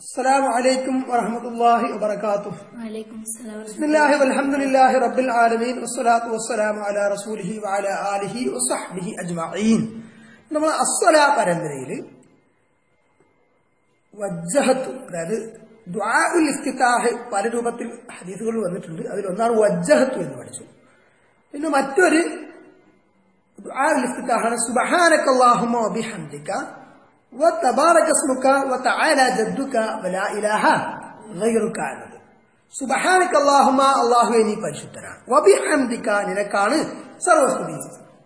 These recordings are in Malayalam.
السلام عليكم ورحمة الله وبركاته വലൈക്കും സലാം بسم الله والحمد لله رب العالمين والصلاة والسلام على رسوله وعلى آله وصحبه أجمعين നമ്മൾ അസ്വല പരമ്പരയിൽ വജ്ജഹത്ത് അതായത് ദുആഉൽ ഇഫ്തിതാഹ് പല രൂപത്തിൽ ഹദീസുകൾ വന്നിട്ടുണ്ട് അതിലൊന്നാണ് വജ്ജഹത്ത് എന്ന് പഠിച്ചു പിന്നെ മറ്റൊരു ദുആഉൽ ഇഫ്തിതാഹാണ് സുബ്ഹാനക അല്ലാഹുമ്മ വബിഹംദിക വതബാരക സ്മുക വതആല ജദ്ദുക വലാ ഇലാഹ ഗൈറുക എന്നത് സുബ്ഹാനക അല്ലാഹുമ്മ അല്ലാഹുവേ നീ പരിശുദ്ധനാണ് വബിഹംദിക നിനക്കാണ് സർവസ്തുതി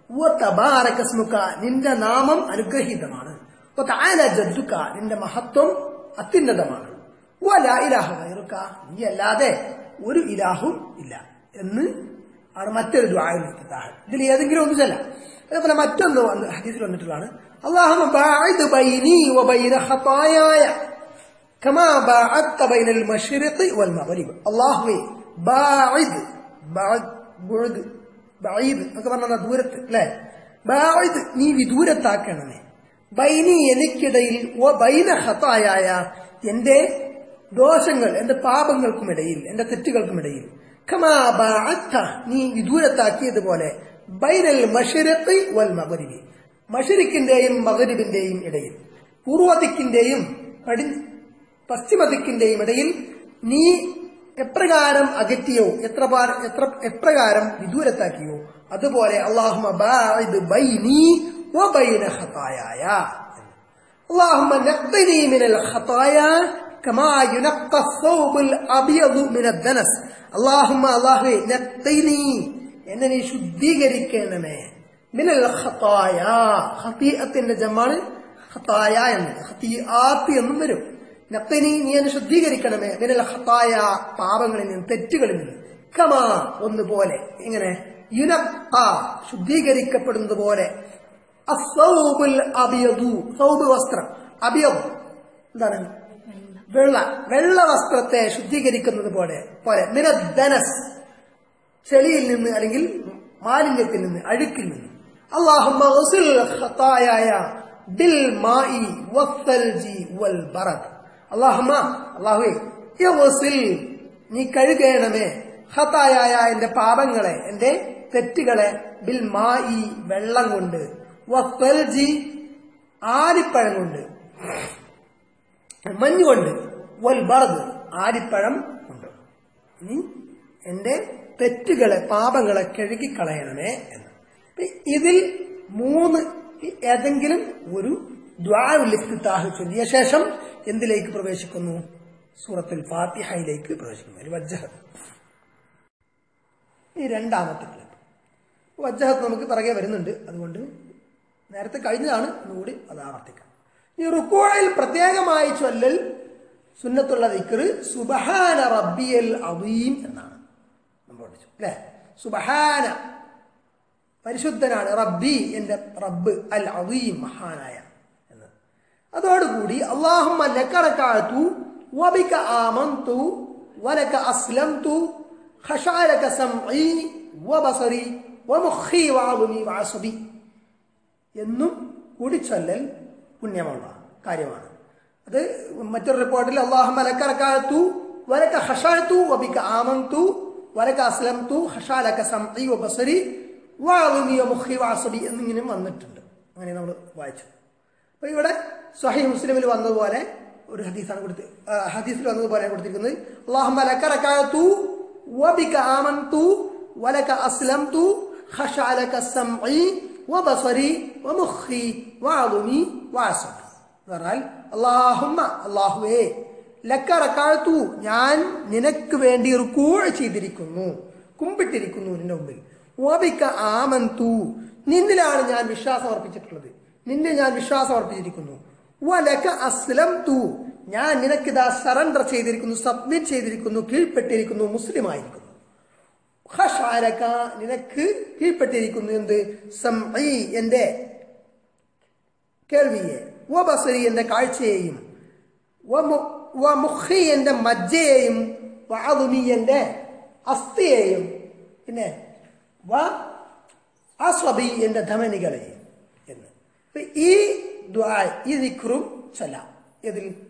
വതബാരക സ്മുക നിന്റെ നാമം അനുഗ്രഹീതമാണ് വതആല ജദ്ദുക നിന്റെ മഹത്വം അത്യുന്നതമാണ് വലാ ഇലാഹ ഗൈറുക നീ അല്ലാതെ ഒരു ഇലാഹും ഇല്ല എന്ന് ആണ് മറ്റൊരു ദ്വാരം ഇതിൽ ഏതെങ്കിലും ഒന്ന് ചെല്ലാം അതേപോലെ മറ്റൊന്ന് വന്ന് ഹദീസിൽ വന്നിട്ടുള്ളതാണ് അള്ളാഹുമ്മ ബാഇദ് ബൈനി വബൈന ഖതായായ കമാ ബാഅദ്ത ബൈനൽ മശ്രിഖി വൽ മഗ്രിബ് അല്ലാഹുവേ ബാഇദ് ബാഇദ് ബുഅദ് ബഈദ് എന്നൊക്കെ പറഞ്ഞാൽ ദൂരത്ത് അല്ലേ ബാഇദ് നീ വിദൂരത്താക്കണമേ ബൈനി എനിക്കിടയിൽ വ ബൈന ഖതായായ എന്റെ ദോഷങ്ങൾ എന്റെ പാപങ്ങൾക്കുമിടയിൽ എന്റെ തെറ്റുകൾക്കുമിടയിൽ കമാ ബാഅത്ത നീ വിദൂരത്താക്കിയതുപോലെ ബൈനൽ മഷരിഖി വൽ മഗ്രിബി മഷരിക്കിന്റെയും മഗ്രിബിന്റെയും ഇടയിൽ പൂർവദിക്കിന്റെയും പടി പശ്ചിമദിക്കിന്റെയും ഇടയിൽ നീ എപ്രകാരം അകറ്റിയോ എത്ര പാര- എത്ര എപ്രകാരം വിദൂരത്താക്കിയോ അതുപോലെ അള്ളാഹുമ ബാഇദ് ബൈനി വബൈന ഖതായായ اللهم نقني من الخطايا كما ينقى الثوب الأبيض من الدنس اللهم الله نقني എന്നനെ ശുദ്ധീകരിക്കണമേ മിനൽ ഖതായ ഖതീഅത്തിന്റെ ജമാണ് ഖതായ എന്ന് ഖതീആത്ത് എന്നും വരും നഖ്തനി നീ എന്നെ ശുദ്ധീകരിക്കണമേ മിനൽ ഖതായ പാപങ്ങളിൽ നിന്ന് തെറ്റുകളിൽ നിന്ന് കമാ ഒന്നുപോലെ ഇങ്ങനെ യുനഖ ശുദ്ധീകരിക്കപ്പെടുന്നത് പോലെ അസ്സൗബുൽ അബിയദു സൗബ് വസ്ത്രം അബിയദ് എന്താണ് വെള്ള വെള്ള വസ്ത്രത്തെ ശുദ്ധീകരിക്കുന്നത് പോലെ പോലെ മിനദ്ദനസ് ചെളിയിൽ നിന്ന് അല്ലെങ്കിൽ മാലിന്യത്തിൽ നിന്ന് അഴുക്കിൽ നിന്ന് അള്ളാഹുമ്മ ഗുസിൽ ഖതായായ ബിൽ മായി വസ്സൽജി വൽ ബറദ് അള്ളാഹുമ്മ അള്ളാഹുവേ യഗ്സിൽ നീ കഴുകണമേ ഖതായായ എന്റെ പാപങ്ങളെ എന്റെ തെറ്റുകളെ ബിൽ മായി വെള്ളം കൊണ്ട് വസ്സൽജി ആലിപ്പഴം കൊണ്ട് മഞ്ഞുകൊണ്ട് വൽ ബറദ് ആലിപ്പഴം കൊണ്ട് നീ എന്റെ തെറ്റുകളെ പാപങ്ങളെ കഴുകിക്കളയണമേ എന്ന് അപ്പൊ ഇതിൽ മൂന്ന് ഏതെങ്കിലും ഒരു ദ്വാവിലിഫ്താഹ് ചൊല്ലിയ ശേഷം എന്തിലേക്ക് പ്രവേശിക്കുന്നു സൂറത്തുൽ ഫാത്തിഹയിലേക്ക് പ്രവേശിക്കുന്നു ഒരു വജ്ജഹത്ത് ഈ രണ്ടാമത്തെ ക്ലിപ്പ് വജ്ജഹത്ത് നമുക്ക് പിറകെ വരുന്നുണ്ട് അതുകൊണ്ട് നേരത്തെ കഴിഞ്ഞതാണ് ഒന്നുകൂടി അത് ആവർത്തിക്കാം ഈ റുക്കോയിൽ പ്രത്യേകമായി ചൊല്ലൽ സുന്നത്തുള്ള ദിക്റ് സുബഹാന റബ്ബിയൽ അദീം എന്നാണ് നമ്മൾ പഠിച്ചു അല്ലേ സുബഹാന പരിശുദ്ധനാണ് റബ്ബി എന്റെ റബ്ബ് അൽ അദീം മഹാനായ എന്ന് അതോടുകൂടി അള്ളാഹുമ്മ ലക്കറക്കാത്തു വബിക ആമന്തു വലക അസ്ലംതു ഖശാലക സംഈ വബസരി വമുഖി വഅദുമി വഅസബി എന്നും കൂടി ചൊല്ലൽ പുണ്യമുള്ള കാര്യമാണ് അത് മറ്റൊരു റിപ്പോർട്ടിൽ അള്ളാഹു മലക്കറക്കാത്തു വലക്ക ഹഷാത്തു വബിക ആമന്തു വലക്ക അസ്ലംതു ഹഷാലക സംഇ വബസരി വഅദുമി വമുഖി വഅസബി എന്നിങ്ങനെ വന്നിട്ടുണ്ട് അങ്ങനെ നമ്മൾ വായിച്ചു അപ്പൊ ഇവിടെ സഹി മുസ്ലിമിൽ വന്നതുപോലെ ഒരു ഹദീസാണ് കൊടുത്ത് ആ, ഹദീസിൽ വന്നതുപോലെ കൊടുത്തിരിക്കുന്നത് അള്ളാഹു മലക്കറക്കാത്തു വബിക ആമന്തു വലക അസ്ലംതു ഖശഅലക സംഇ വബസരി വമുഖി വഅദുമി വഅസബി എന്ന് പറഞ്ഞാൽ അള്ളാഹുമ്മ അള്ളാഹുവേ ലക്ക റക്കാഴ്ത്തു ഞാൻ നിനക്ക് വേണ്ടി റുക്കൂ ചെയ്തിരിക്കുന്നു കുമ്പിട്ടിരിക്കുന്നു നിന്റെ മുമ്പിൽ വബിക ആമന്തു നിന്നിലാണ് ഞാൻ വിശ്വാസം അർപ്പിച്ചിട്ടുള്ളത് നിന്നെ ഞാൻ വിശ്വാസം അർപ്പിച്ചിരിക്കുന്നു വലക അസ്ലം തു ഞാൻ നിനക്കിതാ സറണ്ടർ ചെയ്തിരിക്കുന്നു സബ്മിറ്റ് ചെയ്തിരിക്കുന്നു കീഴ്പ്പെട്ടിരിക്കുന്നു മുസ്ലിം ആയിരിക്കുന്നു ഖശാലക നിനക്ക് കീഴ്പ്പെട്ടിരിക്കുന്നു എന്ത് സംഈ എന്റെ കേൾവിയെ വബസരി എന്റെ കാഴ്ചയെയും വമു- വമുഖി എന്റെ മജ്ജയെയും വഅദുമി എന്റെ അസ്ഥിയെയും പിന്നെ വ അസ്വബി എന്റെ ധമനികളെയും എന്ന് അപ്പൊ ഈ ദ്വാ ഈ ദിക്റും ചൊല്ലാം ഇതിൽ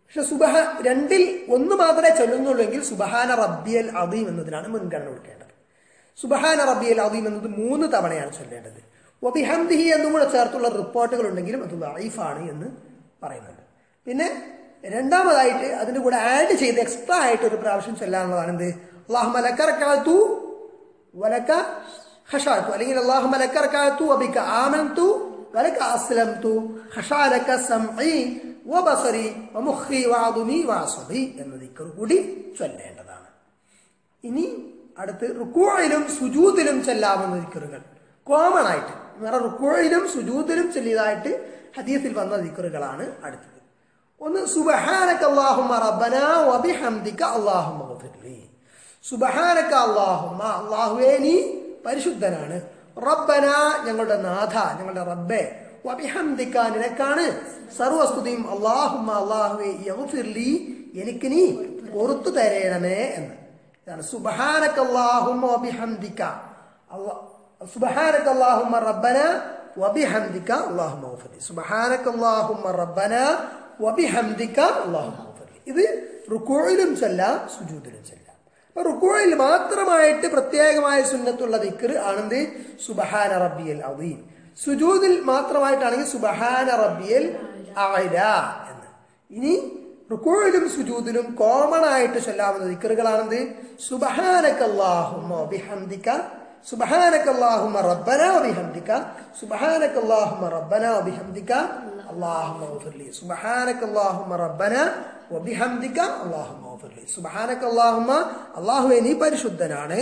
പക്ഷെ സുബഹ രണ്ടിൽ ഒന്ന് മാത്രമേ ചൊല്ലുന്നുള്ളൂ എങ്കിൽ സുബഹാന റബ്ബിയൽ അദീം എന്നതിനാണ് മുൻഗണന കൊടുക്കേണ്ടത് സുബഹാന റബ്ബിയൽ അദീം എന്നത് മൂന്ന് തവണയാണ് ചൊല്ലേണ്ടത് ഒബിഹംദിഹി എന്നും കൂടെ ചേർത്തുള്ള റിപ്പോർട്ടുകൾ ഉണ്ടെങ്കിലും അത് ലൈഫാണ് എന്ന് പറയുന്നുണ്ട് പിന്നെ രണ്ടാമതായിട്ട് അതിന്റെ കൂടെ ആഡ് ചെയ്ത് എക്സ്ട്രാ ആയിട്ട് ഒരു പ്രാവശ്യം ചൊല്ലാനുള്ളതാണ് എന്ത് അള്ളാഹു മലക്കറക്കാത്തു വലക്ക ഖഷാത്തു അല്ലെങ്കിൽ അള്ളാഹു മലക്കറക്കാത്തു അബിക്ക ആമൻതു വലക്ക അസ്ലംതു ഖഷാലക സംഇ വബസരി വമുഖി വഅദുനി വഅസബി എന്ന ദിക്ർ കൂടി ചൊല്ലേണ്ടതാണ് ഇനി അടുത്ത് റുക്കൂഴിലും സുജൂദിലും ചെല്ലാവുന്ന ദിക്കറുകൾ കോമൺ ആയിട്ട് വേറെ റുക്കൂഴിലും സുജൂദിലും ചെല്ലിയതായിട്ട് ഹദീസിൽ വന്ന ദിക്കറുകളാണ് അടുത്തത് ഒന്ന് സുബഹാനക അല്ലാഹുമ്മ റബ്ബന വബിഹംദിക അല്ലാഹുമ്മ ഗഫിർലി സുബഹാനക അല്ലാഹുമ്മ അല്ലാഹുവേ നീ പരിശുദ്ധനാണ് റബ്ബന ഞങ്ങളുടെ നാഥ ഞങ്ങളുടെ റബ്ബേ വബിഹംദിക നിനക്കാണ് സർവസ്തുതിയും അല്ലാഹുമ്മ അല്ലാഹുവേ യഗ്ഫിർലി എനിക്ക് നീ പൊറത്തു തരേണമേ എന്ന് ഇതാണ് സുബഹാനക അല്ലാഹുമ്മ വബിഹംദിക അല്ലാ സുബഹാനക അല്ലാഹുമ്മ റബ്ബന വബിഹംദിക അല്ലാഹുമ്മ ഗഫിർലി സുബഹാനക അല്ലാഹുമ്മ റബ്ബന വബിഹംദിക അല്ലാഹുമ്മ ഗഫിർലി ഇത് റുക്കൂയിലും ചൊല്ലാം സുജൂദിലും ചൊല്ലാം അപ്പൊ റുക്കൂയിൽ മാത്രമായിട്ട് പ്രത്യേകമായ സുന്നത്തുള്ള ദിക്ർ ആണെന്ത് സുബഹാന റബ്ബിയൽ അദീം സുജൂദിൽ മാത്രമായിട്ടാണെങ്കിൽ സുബഹാന റബ്ബിയൽ അഅല എന്ന് ഇനി റുക്കൂയിലും സുജൂദിലും കോമൺ ആയിട്ട് ചൊല്ലാവുന്ന ദിക്റുകളാണെന്ത് സുബഹാനക അല്ലാഹുമ്മ വബിഹംദിക സുബഹാനക അല്ലാഹുമ്മ റബ്ബന വബിഹംദിക സുബഹാനക അല്ലാഹുമ്മ റബ്ബന വബിഹംദിക അല്ലാഹുമ്മ ഗഫിർലി സുബഹാനക അല്ലാഹുമ്മ റബ്ബന വബിഹംദിക അല്ലാഹുമ്മ ഗഫിർലി സുബഹാനക അല്ലാഹുമ്മ അല്ലാഹുവേ നീ പരിശുദ്ധനാണ്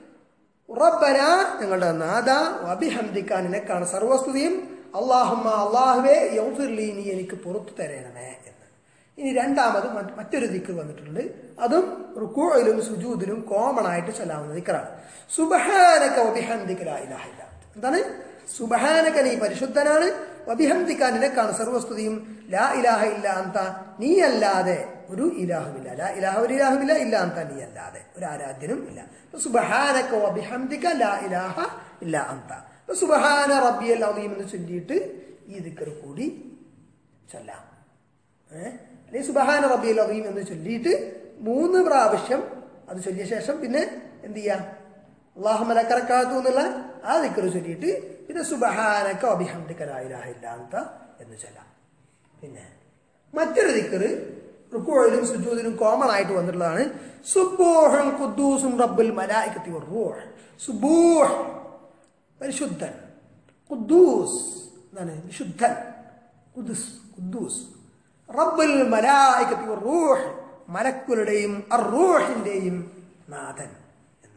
റബ്ബന ഞങ്ങളുടെ നാദ വബിഹംദിക നിനക്കാണ് സർവസ്തുതിയും അള്ളാഹുമ്മ അള്ളാഹുവേ യൗഫിർലി നീ എനിക്ക് പുറത്തു തരേണമേ എന്ന് ഇനി രണ്ടാമത് മറ്റ് മറ്റൊരു ദിക്ക് വന്നിട്ടുണ്ട് അതും റുക്കൂയിലും സുജൂദിലും കോമൺ ആയിട്ട് ചൊല്ലാവുന്ന ദിക്കറാണ് സുബഹാനക വബിഹംദിക ലാ ഇലാഹ ഇല്ല എന്താണ് സുബഹാനക നീ പരിശുദ്ധനാണ് വബിഹംദിക നിനക്കാണ് സർവസ്തുതിയും ലാ ഇലാഹ ഇല്ല അന്ത നീ അല്ലാതെ ഒരു ഇലാഹുമില്ല ലാ ഇലാഹ ഒരു ഇലാഹുമില്ല ഇല്ല അന്ത നീ അല്ലാതെ ഒരു ആരാധ്യനും ഇല്ല സുബഹാനക വബിഹംദിക ലാ ഇലാഹ ഇല്ല അന്ത അപ്പൊ സുബഹാന റബ്ബിയൽ അദീം എന്ന് ചൊല്ലിയിട്ട് ഈ ദിക്കർ കൂടി ചൊല്ലാം ഏഹ് അല്ലെങ്കിൽ സുബഹാന റബ്ബിയൽ അദീം എന്ന് ചൊല്ലിയിട്ട് മൂന്ന് പ്രാവശ്യം അത് ചൊല്ലിയ ശേഷം പിന്നെ എന്ത് ചെയ്യാം അള്ളാഹു മലക്കറക്കാത്തു എന്നുള്ള ആ ദിക്കർ ചൊല്ലിയിട്ട് പിന്നെ സുബഹാനക്ക അഭിഹംദിക്ക ലായിലാഹ ഇല്ലാത്ത എന്ന് ചൊല്ലാം പിന്നെ മറ്റൊരു ദിക്കർ റുക്കോയിലും സുജൂദിലും കോമൺ ആയിട്ട് വന്നിട്ടുള്ളതാണ് സുബൂഹും ഖുദ്ദൂസും റബ്ബുൽ മലായികത്തി വറൂഹ് സുബൂഹ് പരിശുദ്ധൻ ഖുദ്ദൂസ് എന്താണ് വിശുദ്ധൻ ഖുദ്ദൂസ് ഖുദ്ദൂസ് റബ്ബുൽ മലായികത്തി വറൂഹ് മലക്കുകളുടെയും അറൂഹിന്റെയും നാഥൻ എന്ന്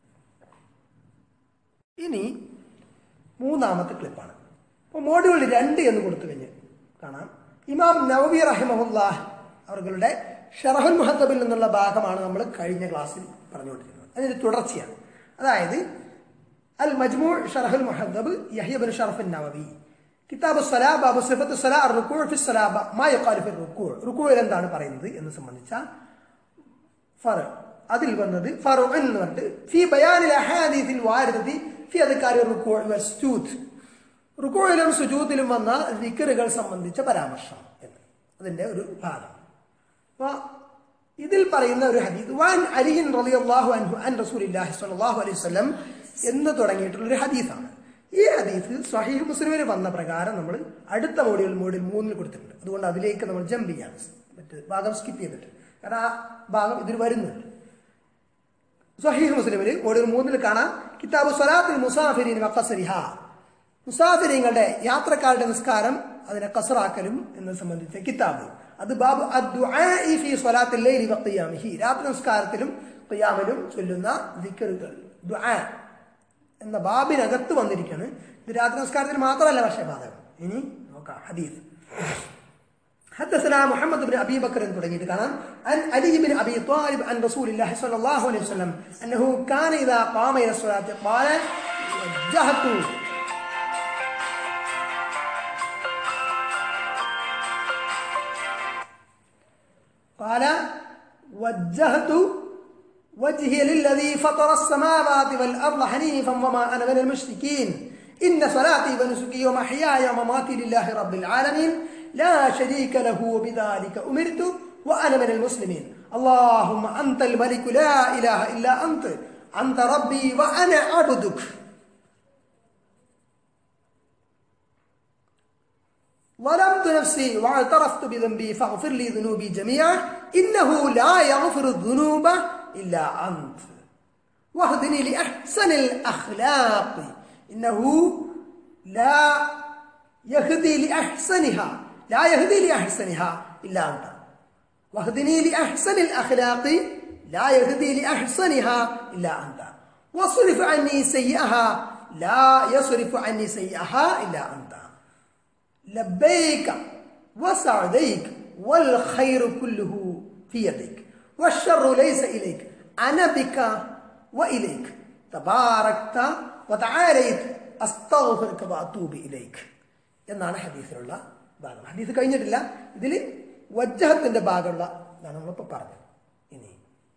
ഇനി മൂന്നാമത്തെ ക്ലിപ്പാണ് അപ്പോൾ മോഡ്യൂൾ രണ്ട് എന്ന് കൊടുത്തു കഴിഞ്ഞ് കാണാം ഇമാം നവബി റഹിമഹുല്ലാഹ് അവരുടെ ഷറഹുൽ മുഹത്തബിൽ നിന്നുള്ള ഭാഗമാണ് നമ്മൾ കഴിഞ്ഞ ക്ലാസ്സിൽ പറഞ്ഞുകൊണ്ടിരുന്നത് അതിന്റെ തുടർച്ചയാണ് അതായത് അൽ മജ്മൂ ഷറഹുൽ മുഹദ്ദബ് യഹിയബിൻ ഷറഫിൻ നവവി കിതാബ് സലാ ബാബു സിഫത്ത് സലാ റുക്കൂ ഫി സലാ മാ യഖാലു ഫി റുക്കൂ റുക്കൂയിൽ എന്താണ് പറയുന്നത് എന്ന് സംബന്ധിച്ച ഫറ അതിൽ വന്നത് ഫറു എന്ന് പറഞ്ഞിട്ട് ഫി ബയാനിൽ അഹാദീസിൽ വാരിദത്തി ഫി അദ്കാരി റുക്കൂ വൽ സുജൂദ് റുക്കോയിലും സുജൂദിലും വന്ന ദിക്കറുകൾ സംബന്ധിച്ച പരാമർശം എന്ന് അതിന്റെ ഒരു ഭാഗം അപ്പൊ ഇതിൽ പറയുന്ന ഒരു ഹദീദ് വാൻ അലിഹിൻ റളിയല്ലാഹു അൻഹു അൻ റസൂലില്ലാഹി സ്വല്ലല്ലാഹു അലൈഹി വസല്ലം എന്ന് തുടങ്ങിയിട്ടുള്ള ഒരു ഹദീസാണ് ഈ ഹദീസ് സ്വഹീഹ് മുസ്ലിമിന് വന്ന പ്രകാരം നമ്മൾ അടുത്ത മോഡ്യൂൾ മോഡ്യൂൾ മൂന്നിൽ കൊടുത്തിട്ടുണ്ട് അതുകൊണ്ട് അതിലേക്ക് നമ്മൾ ജമ്പ് ചെയ്യാണ് മറ്റ് ഭാഗം സ്കിപ്പ് ചെയ്തിട്ട് കാരണം ആ ഭാഗം ഇതിൽ വരുന്നുണ്ട് സ്വഹീഹ് മുസ്ലിമിൽ മോഡ്യൂൾ മൂന്നിൽ കാണാം കിതാബ് സ്വലാത്തിൽ മുസാഫിരീൻ വഖസരിഹ മുസാഫിരിങ്ങളുടെ യാത്രക്കാരുടെ നിസ്കാരം അതിനെ കസറാക്കലും എന്നത് സംബന്ധിച്ച കിതാബ് അത് ബാബു അദ്ദുആഇ ഫീ സ്വലാത്തിൽ ലൈലി വഖിയാമിഹി രാത്രി നിസ്കാരത്തിലും ഖിയാമിലും ചൊല്ലുന്ന ദിക്റുകൾ ദുആ എന്ന ബാബിനകത്ത് വന്നിരിക്കുകയാണ് ഇത് രാത്രി നിസ്കാരത്തിൽ മാത്രമല്ല പക്ഷേ ബാധകം ഇനി നോക്കാം ഹദീസ് حدثنا محمد بن ابي بكر തുടങ്ങിയിട്ട് കാണാം عن علي بن ابي طالب عن رسول الله صلى الله عليه وسلم انه كان اذا قام الى الصلاه قال وجهت قال وجهت وجهي للذي فطر السماوات والأرض حنيفا وما أنا من المشركين إن صلاتي ونسكي ومحياي ومماتي لله رب العالمين لا شريك له وبذلك أمرت وأنا من المسلمين اللهم أنت الملك لا إله إلا أنت أنت ربي وأنا عبدك ظلمت نفسي واعترفت بذنبي فاغفر لي ذنوبي جميعا إنه لا يغفر الذنوب إلا أنت واهدني لأحسن الأخلاق إنه لا يهدي لأحسنها لا يهدي لأحسنها إلا أنت واهدني لأحسن الأخلاق لا يهدي لأحسنها إلا أنت واصرف عني سيئها لا يصرف عني سيئها إلا أنت لبيك وسعديك والخير كله في يديك والشر ليس إليك أنا بك وإليك تباركت وتعاليت أستغفرك وأتوب إليك എന്നാണ് ഹദീസിലുള്ള ഭാഗം ഹദീസ് കഴിഞ്ഞിട്ടില്ല ഇതിൽ വജ്ജഹത്തിന്റെ ഭാഗമുള്ള ഇതാണ് നമ്മളിപ്പോൾ പറഞ്ഞത് ഇനി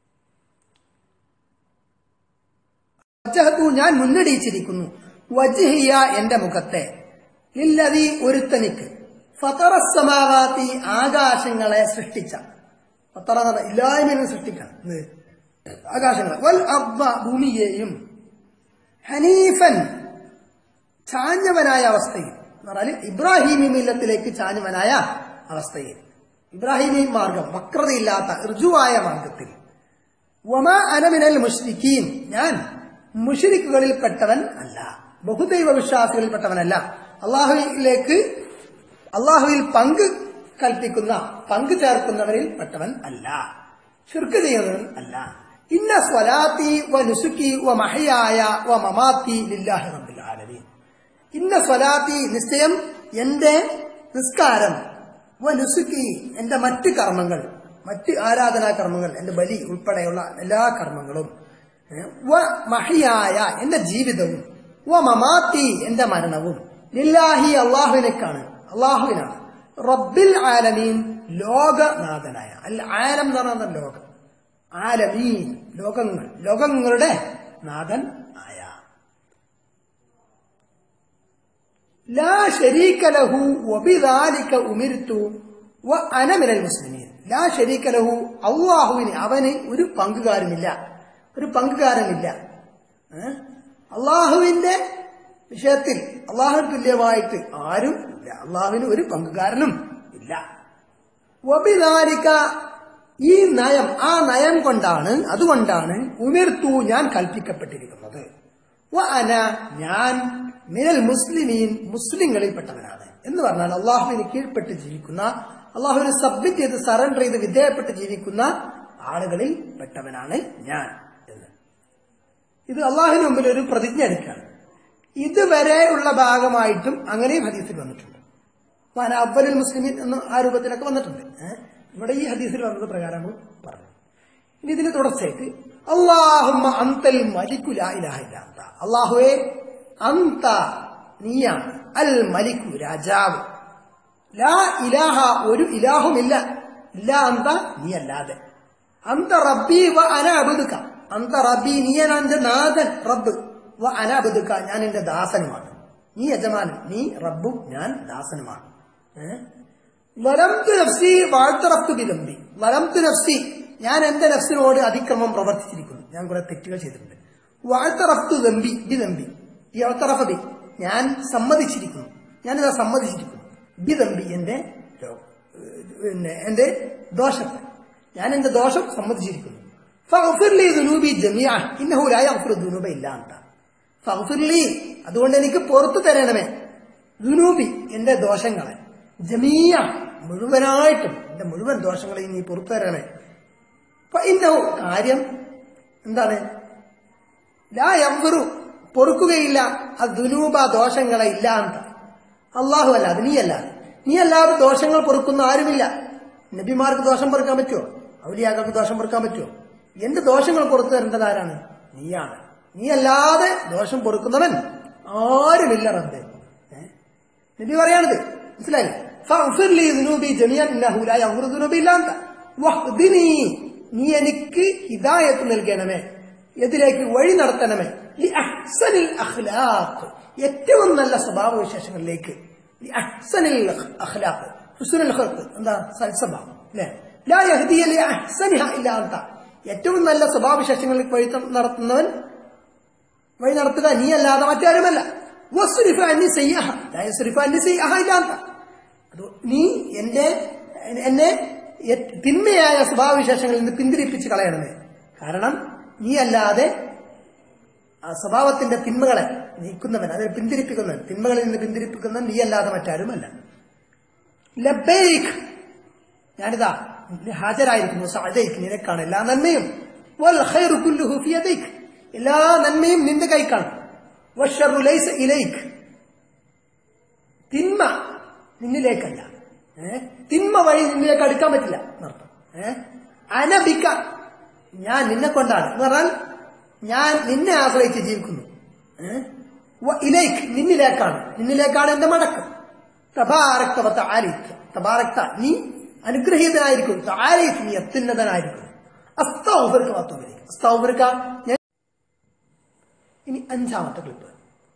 വജ്ജഹത്തു ഞാൻ മുന്നടിച്ചിരിക്കുന്നു വജ്ഹിയ എന്റെ മുഖത്തെ ലില്ലതി ഒരുത്തനിക്ക് ഫതറസമാവാത്തി ആകാശങ്ങളെ സൃഷ്ടിച്ച ഫത്തറ എന്ന് പറഞ്ഞാൽ ഇല്ലായ്മയെ സൃഷ്ടിക്കണം ഇത് ആകാശങ്ങൾ വൽ അബ്ബ ഭൂമിയെയും ഹനീഫൻ ചാഞ്ഞവനായ അവസ്ഥയിൽ എന്ന് പറഞ്ഞാൽ ഇബ്രാഹിമി മില്ലത്തിലേക്ക് ചാഞ്ഞവനായ അവസ്ഥയിൽ ഇബ്രാഹിമി മാർഗം വക്രതയില്ലാത്ത ഋജുവായ മാർഗത്തിൽ വമ അനമിനൽ മുഷ്രിഖീൻ ഞാൻ മുഷിരിക്കുകളിൽപ്പെട്ടവൻ അല്ല ബഹുദൈവ വിശ്വാസികളിൽപ്പെട്ടവനല്ല അള്ളാഹുവിലേക്ക് അള്ളാഹുവിൽ പങ്ക് കൽപ്പിക്കുന്ന പങ്ക് ചേർക്കുന്നവരിൽ പെട്ടവൻ അല്ല ഷിർക്ക് ചെയ്യുന്നവൻ അല്ല ഇന്ന സ്വലാത്തി വ നുസുക്കി വ മഹയായ വ മമാത്തി ലില്ലാഹി റബ്ബിൽ ആലമീൻ ഇന്ന സ്വലാത്തി നിശ്ചയം എന്റെ നിസ്കാരം വ നുസുക്കി എന്റെ മറ്റ് കർമ്മങ്ങൾ മറ്റ് ആരാധനാ കർമ്മങ്ങൾ എന്റെ ബലി ഉൾപ്പെടെയുള്ള എല്ലാ കർമ്മങ്ങളും ഏ, വ മഹിയായ എന്റെ ജീവിതവും വ മമാത്തി എന്റെ മരണവും ലില്ലാഹി അള്ളാഹുവിനേക്കാണ് അള്ളാഹുവിനാണ് റബ്ബിൽ ആലമീൻ ലോകനാഥനായ അൽ ആലം എന്ന് പറഞ്ഞാൽ ലോകം ആലമീൻ ലോകങ്ങൾ ലോകങ്ങളുടെ നാഥൻ ആയ ലാ ശരീക ലഹു വബിദാലിക ഉമിർതു വ അന മിനൽ മുസ്ലിമീൻ ലാ ശരീക ലഹു അള്ളാഹുവിന് അവന് ഒരു പങ്കുകാരനില്ല ഒരു പങ്കുകാരനില്ല ഏ? അള്ളാഹുവിന്റെ വിഷയത്തിൽ അള്ളാഹു തുല്യമായിട്ട് ആരും ഇല്ല അള്ളാഹുവിന് ഒരു പങ്കുകാരനും ഇല്ല വബിദാലിക ഈ നയം ആ നയം കൊണ്ടാണ് അതുകൊണ്ടാണ് ഉമിർത്തു ഞാൻ കൽപ്പിക്കപ്പെട്ടിരിക്കുന്നത് വ അന ഞാൻ മിനൽ മുസ്ലിമീൻ മുസ്ലിങ്ങളിൽപ്പെട്ടവനാണ് എന്ന് പറഞ്ഞാൽ അള്ളാഹുവിന് കീഴ്പ്പെട്ട് ജീവിക്കുന്ന അള്ളാഹുവിന് സബ്മിറ്റ് ചെയ്ത് സറണ്ടർ ചെയ്ത് വിധേയപ്പെട്ട് ജീവിക്കുന്ന ആളുകളിൽ പെട്ടവനാണ് ഞാൻ എന്ന് ഇത് അള്ളാഹുവിന് മുമ്പിൽ ഒരു പ്രതിജ്ഞ എടുക്കുകയാണ് ഇതുവരെ ഉള്ള ഭാഗമായിട്ടും അങ്ങനെയും ഹദീസിൽ വന്നിട്ടുണ്ട് വാന അബ്ബലുൽ മുസ്ലിമീൻ എന്ന ആ രൂപത്തിലൊക്കെ വന്നിട്ടുണ്ട് ഏഹ്? ഇവിടെ ഈ ഹദീസിൽ വന്നത് പ്രകാരം നമ്മൾ പറഞ്ഞു ഇനി ഇതിന് തുടർച്ചയായിട്ട് അള്ളാഹുമ്മ അന്തൽ മലിക്കു ലാ ഇലാഹ ഇല്ല അന്ത അള്ളാഹുവേ അന്ത നീയാണ് അൽ മലിക്കു രാജാവ് ലാ ഇലാഹ ഒരു ഇലാഹുമില്ല ഇല്ല അന്ത നീ അല്ലാതെ അന്ത റബ്ബി വ അന അബുദുക്ക അന്ത റബ്ബി നീയാണ് എന്റെ നാഥൻ റബ്ബ് വ അന അബുദുക്ക ഞാൻ എന്റെ ദാസനുമാണ് നീ യജമാനൻ നീ റബ്ബും ഞാൻ ദാസനുമാണ് ഏഹ്? വലംതു നഫ്സി വാഴ്ത്തറത്തു ബിദമ്പി വലംതു നഫ്സി ഞാൻ എന്റെ നഫ്സിനോട് അതിക്രമം പ്രവർത്തിച്ചിരിക്കുന്നു ഞാൻ കുറെ തെറ്റുകൾ ചെയ്തിട്ടുണ്ട് വാഴ്ത്തറഫ്തു ദമ്പി ബിദമ്പി യവത്തറഫബി ഞാൻ സമ്മതിച്ചിരിക്കുന്നു ഞാനിതാ സമ്മതിച്ചിരിക്കുന്നു ബിദമ്പി എന്റെ രോ- പിന്നെ എന്റെ ദോഷത്തെ ഞാൻ എന്റെ ദോഷം സമ്മതിച്ചിരിക്കുന്നു ഫഗ്ഫിർലി ദുനൂബി ജമിയ ഇന്നഹു ലാ യഗ്ഫിറു ദുനൂബ ഇല്ലാ അന്ത ഫഗ്ഫിർലി അതുകൊണ്ട് എനിക്ക് പുറത്തു തരണമേ ദുനൂബി എന്റെ ദോഷങ്ങളെ ജമീയ മുഴുവനായിട്ടും എന്റെ മുഴുവൻ ദോഷങ്ങളെയും നീ പുറത്തു തരണമേ അപ്പൊ ഇന്നഹു കാര്യം എന്താണ് ലാ യഗ്ഫിറു പൊറുക്കുകയില്ല അത് ദുനൂബ ദോഷങ്ങളെ ഇല്ല അന്ത അള്ളാഹു അല്ലാതെ നീ അല്ലാതെ നീ അല്ലാതെ ദോഷങ്ങൾ പൊറുക്കുന്ന ആരുമില്ല നബിമാർക്ക് ദോഷം പൊറുക്കാൻ പറ്റുമോ ഔലിയാക്കൾക്ക് ദോഷം പൊറുക്കാൻ പറ്റുമോ എന്റെ ദോഷങ്ങൾ പുറത്തു തരേണ്ടത് ആരാണ് നീയാണ് നീ അല്ലാതെ ദോഷം പൊറുക്കുന്നവൻ ആരുമില്ല റബ്ബേ ഏ? നബി പറയാണിത് മനസ്സിലായില്ലേ ഫഗ്ഫിർ ലീ ദുനൂബി ജമിയൻ ഇന്നഹു ലാ യഗ്ഫിറു ദുനൂബ ഇല്ലാ അന്ത വഹ്ദിനി നീ എനിക്ക് ഹിദായത്ത് നൽകണമേ എതിലേക്ക് വഴി നടത്തണമേ ലി അഹ്സനിൽ അഖ്ലാഖ് ഏറ്റവും നല്ല സ്വഭാവ വിശേഷങ്ങളിലേക്ക് ലി അഹ്സനിൽ അഖ്ലാഖ് ഹുസ്നുൽ ഖൽഖ് എന്താ സൽസ്വഭാവം അല്ലേ ലാ യഹ്ദിയ ലി അഹ്സനിഹ ഇല്ലാ അന്ത ഏറ്റവും നല്ല സ്വഭാവവിശേഷങ്ങളിൽ വഴി നടത്തുന്നവൻ വഴി നടത്തുക നീ അല്ലാതെ മറ്റാരുമല്ല വസ്രിഫ അന്നി സയ്യഹ ലാ യസ്രിഫ അന്നി സയ്യഹ ഇല്ലാ അന്ത അത് നീ എന്റെ എന്നെ എ- തിന്മയായ സ്വഭാവവിശേഷങ്ങളിൽ നിന്ന് പിന്തിരിപ്പിച്ച് കളയണമേ കാരണം നീ അല്ലാതെ ആ സ്വഭാവത്തിന്റെ തിന്മകളെ നീക്കുന്നവൻ അതിനെ പിന്തിരിപ്പിക്കുന്നവൻ തിന്മകളിൽ നിന്ന് പിന്തിരിപ്പിക്കുന്നവൻ നീ അല്ലാതെ മറ്റാരുമല്ല ലബൈക്ക് ഞാനിതാ ഹാജരായിരിക്കുന്നു സഅദൈക്ക് നിനക്കാണ് എല്ലാ നന്മയും വൽ ഖൈറു കുല്ലുഹു ഫി യദൈക്ക് എല്ലാ നന്മയും നിന്റെ കൈക്കാണ് വശറു ലൈസ ഇലൈക്ക് തിന്മ നിന്നിലേക്കല്ല ഏ? തിന്മ വഴി നിന്നിലേക്ക് അടുക്കാൻ പറ്റില്ല എന്നർത്ഥം ഏഹ് അനബിക്ക ഞാൻ നിന്നെ കൊണ്ടാണ് എന്ന് പറഞ്ഞാൽ ഞാൻ നിന്നെ ആശ്രയിച്ച് ജീവിക്കുന്നു ഏഹ് വ ഇലൈക്ക് നിന്നിലേക്കാണ് നിന്നിലേക്കാണ് എന്റെ മടക്കം തബാരക്ത താരിക്ക് തബാരക്ത നീ അനുഗ്രഹീതനായിരിക്കും താരിക്ക് നീ അത്യുന്നതനായിരിക്കും അസ്തൗഫർക്ക് മാത്രം അസ്തൗഫർക്ക ഞാൻ ഇനി അഞ്ചാമത്തെ ക്ലിപ്പ്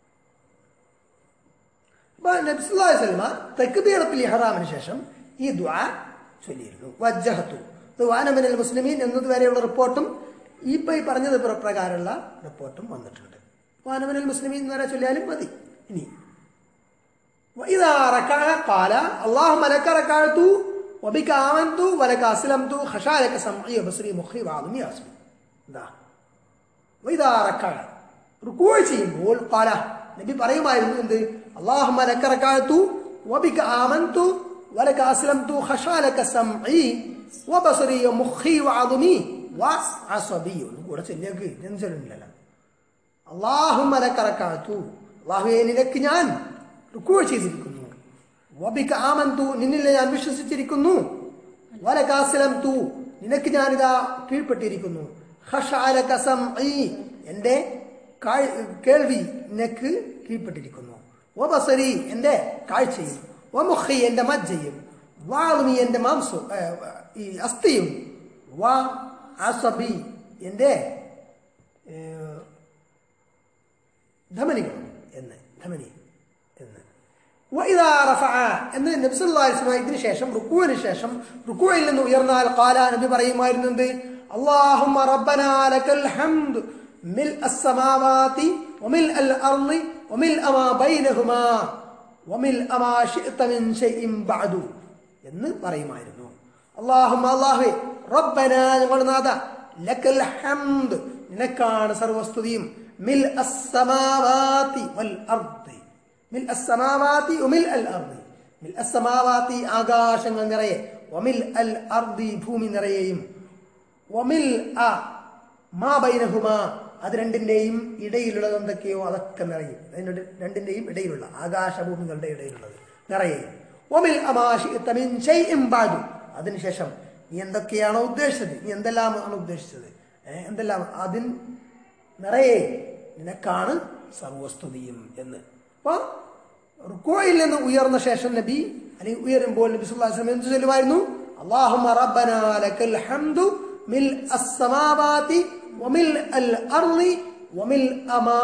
അപ്പൊ നബ്സുല്ലാഹി സ്വലമ തക്ബീറത്തുൽ ഇഹ്റാമിന് ശേഷം ഈ ദുആ ചൊല്ലിയിരുന്നു വജ്ജഹത്തു ദുആനമിനൽ മുസ്ലിമീൻ എന്നതുവരെയുള്ള റിപ്പോർട്ടും ഈ ഇപ്പൊ ഈ പറഞ്ഞത് പ്ര- പ്രകാരമുള്ള റിപ്പോർട്ടും വന്നിട്ടുണ്ട് വാനമിനൽ മുസ്ലിമീൻ എന്ന് വരെ ചൊല്ലിയാലും മതി ഇനി وإذا ركع قال اللهم لك ركعت وبك آمنت ولك أسلمت خشع لك سمعي وبصري مخي وعظمي أصبي ഇതാ وإذا ركع റുക്കൂ ചെയ്യുമ്പോൾ قال നബി പറയുമായിരുന്നു എന്ത് اللهم لك ركعت وبك آمنت ولك أسلمت خشع لك سمعي وبصري ومخي وعظمي وعصبي കൂടെ ചെല്ലിയൊക്കെ ഇതെന്ന് ചൊല്ലുന്നില്ലല്ലോ അള്ളാഹുമ്മ ലക്കറക്കാത്തു അള്ളാഹുവെ നിനക്ക് ഞാൻ റുക്കൂ ചെയ്തിരിക്കുന്നു വബിക ആമന്തു നിന്നിലെ ഞാൻ വിശ്വസിച്ചിരിക്കുന്നു വലകാസലം തു നിനക്ക് ഞാനിതാ കീഴ്പ്പെട്ടിരിക്കുന്നു ഖശഅലക സംഈ എന്റെ കാഴ്- കേൾവി നിനക്ക് കീഴ്പ്പെട്ടിരിക്കുന്നു വബസരി എന്റെ കാഴ്ചയും വമുഖി എന്റെ മജ്ജയും വാളുമി എന്റെ മാംസവും ഏ, ഈ അസ്ഥിയും വ അസബി എന്റെ ഏ, ധമനികൾ എന്ന് ധമനി എന്ന് وإذا رفع എന്ന് നബി സല്ലല്ലാഹു അലൈഹി വസല്ലം ഇതിന് ശേഷം റുക്കുവിന് ശേഷം റുക്കുവിൽ നിന്ന് ഉയർന്നാൽ ഖാല നബി പറയുമായിരുന്നു എന്ത് اللهم ربنا لك الحمد ملء السماوات وملء الأرض وملء ما بينهما وملء ما شئت من شيء بعد എന്ന് പറയുമായിരുന്നു അള്ളാഹും അള്ളാഹുവേ റബ്ബന ഞങ്ങളുടെ നാഥ ലക്കൽ ഹംദ് നിനക്കാണ് സർവസ്തുതിയും മിൽ അസ്സമാവാതി വൽ അർദി മിൽ അസ്സമാവാതി വമിൽ അൽ അർദി മിൽ അസ്സമാവാതി ആകാശങ്ങൾ നിറയെ വമിൽ അൽ അർദി ഭൂമി നിറയെയും വമിൽ അ മാ ബൈനഹുമാ അത് രണ്ടിന്റെയും ഇടയിലുള്ളത് എന്തൊക്കെയോ അതൊക്കെ നിറയും അതിന്റെ രണ്ടിന്റെയും ഇടയിലുള്ള ആകാശഭൂമികളുടെ ഇടയിലുള്ളത് നിറയെയും ഒമിൽ അമാഷി തമിൻ ഷൈഇൻ ബാദു അതിനുശേഷം നീ എന്തൊക്കെയാണോ ഉദ്ദേശിച്ചത് നീ എന്തെല്ലാമാണ് ഉദ്ദേശിച്ചത് ഏ, എന്തെല്ലാം അതിൻ നിറയെ നിനക്കാണ് സർവസ്തുതിയും എന്ന് അപ്പൊ റുക്കോയിൽ നിന്ന് ഉയർന്ന ശേഷം നബി അല്ലെങ്കിൽ ഉയരുമ്പോൾ നബി സല്ലല്ലാഹു അലൈഹി വസല്ലം എന്ത് ചൊല്ലുമായിരുന്നു അല്ലാഹുമ്മ റബ്ബനാ ലക്കൽ ഹംദു മിൽ അസ്സമാവാതി വമിൽ അൽ അർളി വമിൽ അമാ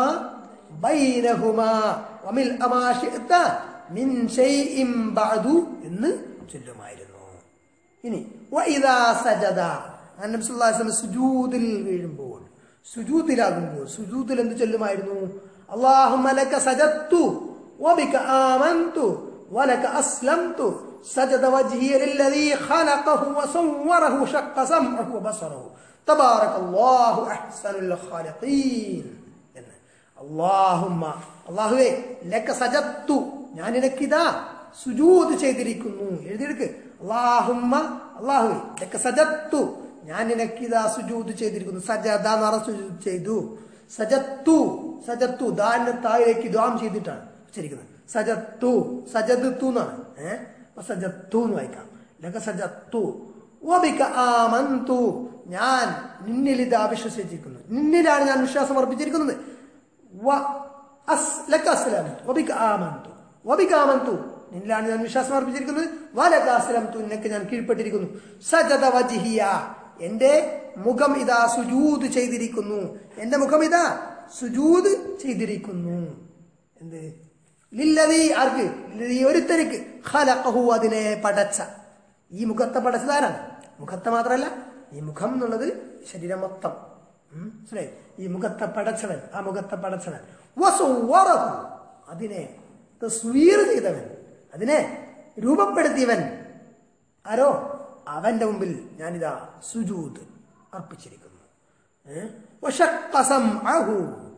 ബൈനഹുമാ വമിൽ അമാ ശിഅത മിൻ ഷൈഇൻ ബഅദു എന്ന് ചൊല്ലുമായിരുന്നു ഇനി വഇദാ സജദ നബി സല്ലല്ലാഹു അലൈഹി വസല്ലം സുജൂദിൽ വീഴുമ്പോൾ സുജൂദിലാകുമ്പോൾ സുജൂദിൽ എന്ത് ചൊല്ലുമായിരുന്നു അല്ലാഹുമ്മ ലക സജദ്തു വബിക ആമന്തു വലക അസ്ലംതു സജദ വജ്ഹിയ ലില്ലദീ ഖലഖഹു വസവ്വറഹു ശഖ സമഅഹു വബസറഹു തബാറകല്ലാഹു അഹ്സനുൽ ഖാലിഖീൻ എന്ന് അല്ലാഹുമ്മ അല്ലാഹുവേ ലക സജദ്തു ഞാൻ നിനക്കിതാ സുജൂദ് ചെയ്തിരിക്കുന്നു എഴുതിയെടുക്ക് അല്ലാഹുമ്മ അല്ലാഹുവേ ലക സജദ്തു ഞാൻ നിനക്കിതാ സുജൂദ് ചെയ്തിരിക്കുന്നു സജദ എന്ന് പറഞ്ഞ സുജൂദ് ചെയ്തു സജത്തു സജത്തു ദാന്റെ താഴേക്ക് ദ്വാം ചെയ്തിട്ടാണ് ഉച്ചരിക്കുന്നത് സജത്തു സജദത്തു എന്നാണ് ഏഹ് അപ്പൊ സജത്തു എന്ന് വായിക്കാം ലക സജത്തു വബിക ആമന്തു ഞാൻ നിന്നിൽ ഇതാ വിശ്വസിച്ചിരിക്കുന്നു നിന്നിലാണ് ഞാൻ വിശ്വാസം അർപ്പിച്ചിരിക്കുന്നത് വ അസ് ലക അസ്ലംതു വബിക ആമന്തു വബിക ആമന്തു നിന്നിലാണ് ഞാൻ വിശ്വാസം അർപ്പിച്ചിരിക്കുന്നത് വലക അസ്ലംതു നിനക്ക് ഞാൻ കീഴ്പ്പെട്ടിരിക്കുന്നു സജദ വജിഹിയ എന്റെ മുഖം ഇതാ സുജൂദ് ചെയ്തിരിക്കുന്നു എന്റെ മുഖം ഇതാ സുജൂദ് ചെയ്തിരിക്കുന്നു എന്ത് ലില്ലതി ആർക്ക് ലില്ലതി ഒരുത്തനിക്ക് ഖലഖഹു അതിനെ പടച്ച ഈ മുഖത്തെ പടച്ചതാരാണ് മുഖത്തെ മാത്രമല്ല ഈ മുഖം എന്നുള്ളത് ശരീരം മൊത്തം ഉം, മനസ്സിലായി ഈ മുഖത്തെ പടച്ചവൻ ആ മുഖത്തെ പടച്ചവൻ വസുവ്വറഹു. അതിനെ തസ്വീർ ചെയ്തവൻ അതിനെ രൂപപ്പെടുത്തിയവൻ ആരോ അവന്റെ മുമ്പിൽ ഞാനിതാ സുജൂദ് അർപ്പിച്ചിരിക്കുന്നു ഏ? വശക്ക സംഅഹു.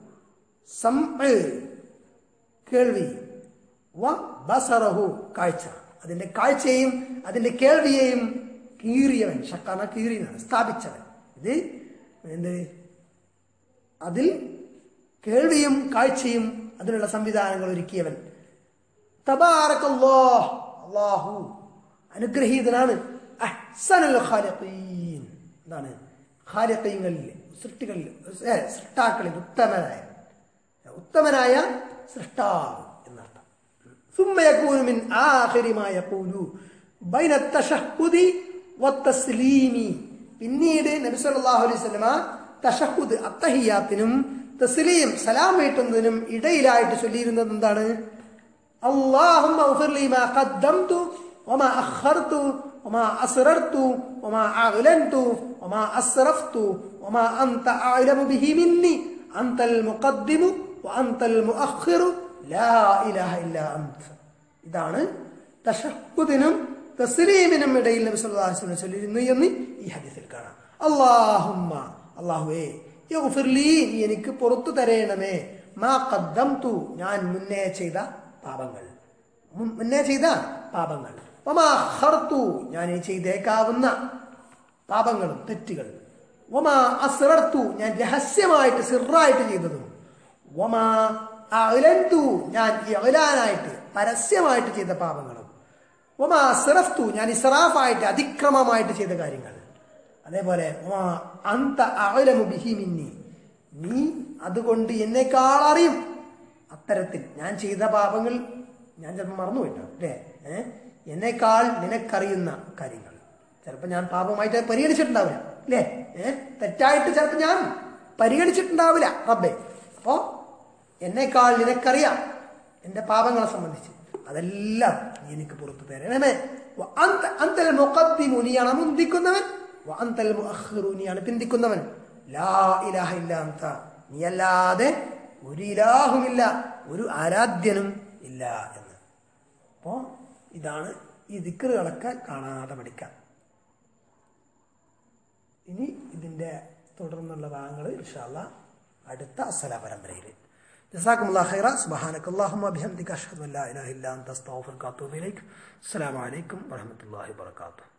സംഅ് കേൾവി വ ബസറഹു കാഴ്ച അതിന്റെ കാഴ്ചയെയും അതിന്റെ കേൾവിയെയും കീറിയവൻ ഷക്കാന കീറിയവൻ സ്ഥാപിച്ചവൻ ഇത് എന്ത് അതിൽ കേൾവിയും കാഴ്ചയും അതിനുള്ള സംവിധാനങ്ങൾ ഒരുക്കിയവൻ തബാറക്കല്ലോ അള്ളാഹു അനുഗ്രഹീതനാണ് അഹ്സനുൽ ഖാലിഖീൻ എന്താണ് ഖാലിഖീങ്ങളിൽ സൃഷ്ടികളിൽ ഏ, സൃഷ്ടാക്കളിൽ ഉത്തമനായ ഉത്തമനായ സൃഷ്ടാവ് എന്നർത്ഥം ثم يكون من آخر ما يقول بين التشهد والتسليم പിന്നീട് നബി സല്ലല്ലാഹു അലൈഹി വസല്ലമ തഷഹുദ് അത്തഹിയാത്തിനും തസ്ലീം സലാം വീട്ടുന്നതിനും ഇടയിലായിട്ട് ചൊല്ലിയിരുന്നത് എന്താണ് اللهم اغفر لي ما قدمت وما أخرت وما أسررت وما أعلنت وما أسرفت وما أنت أعلم به مني أنت المقدم وأنت المؤخر لا إله إلا أنت ഇതാണ് തഷഹുദിനും തസ്ലീമിനും ഇടയിൽ നബി സല്ലല്ലാഹു അലൈഹി വസല്ലം ചൊല്ലിയിരുന്നു എന്ന് ഈ ഹദീസിൽ കാണാം അല്ലാഹുമ്മ അല്ലാഹുവേ യഗ്ഫിർ ലീ നീ എനിക്ക് പുറത്തു തരേണമേ മാ ഖദ്ദംതു ഞാൻ മുന്നേ ചെയ്ത പാപങ്ങൾ മുൻ- മുന്നേ ചെയ്ത പാപങ്ങൾ വമാ അഖർതു ഞാൻ ഈ ചെയ്തേക്കാവുന്ന പാപങ്ങളും തെറ്റുകൾ വമാ അസ്റർത്തു ഞാൻ രഹസ്യമായിട്ട് സിറായിട്ട് ചെയ്തതും വമാ അഅലന്തു ഞാൻ ഇഅ്ലാനായിട്ട് പരസ്യമായിട്ട് ചെയ്ത പാപങ്ങളും വമാ അസ്റഫ്തു ഞാൻ ഇസ്റാഫായിട്ട് അതിക്രമമായിട്ട് ചെയ്ത കാര്യങ്ങൾ അതേപോലെ വമാ അന്ത അഅലമു ബിഹി മിന്നി നീ അതുകൊണ്ട് എന്നെക്കാൾ അറിയും അത്തരത്തിൽ ഞാൻ ചെയ്ത പാപങ്ങൾ ഞാൻ ചിലപ്പോൾ മറന്നുപോയിട്ടാണ് അല്ലേ ഏഹ് എന്നേക്കാൾ നിനക്കറിയുന്ന കാര്യങ്ങൾ ചിലപ്പോൾ ഞാൻ പാപമായിട്ട് പരിഗണിച്ചിട്ടുണ്ടാവില്ല അല്ലേ ഏഹ് തെറ്റായിട്ട് ചിലപ്പോൾ ഞാൻ പരിഗണിച്ചിട്ടുണ്ടാവില്ല റബ്ബെ അപ്പോ എന്നേക്കാൾ നിനക്കറിയാം എന്റെ പാപങ്ങളെ സംബന്ധിച്ച് അതെല്ലാം നീ എനിക്ക് പുറത്തു തരണമേ വ അന്ത- അന്തൽ മുഖദ്ദിമു നീയാണ് മുന്തിക്കുന്നവൻ വ അന്തൽ മുഅഖിറു നീയാണ് പിന്തിക്കുന്നവൻ ലാ ഇലാഹ ഇല്ല അന്ത നീയല്ലാതെ ഒരു ഇലാഹുമില്ല ഒരു ആരാധ്യനും ഇല്ല എന്ന് അപ്പോ ഇതാണ് ഈ ദിക്കറുകളൊക്കെ കാണാതെ പഠിക്കാം ഇനി ഇതിന്റെ തുടർന്നുള്ള ഭാഗങ്ങൾ ഇൻഷാല്ല അടുത്ത അസല പരമ്പരയിൽ جزاكم الله خيرا سبحانك اللهم وبحمدك أشهد أن لا إله إلا أنت أستغفرك وأتوب إليك السلام عليكم ورحمة الله وبركاته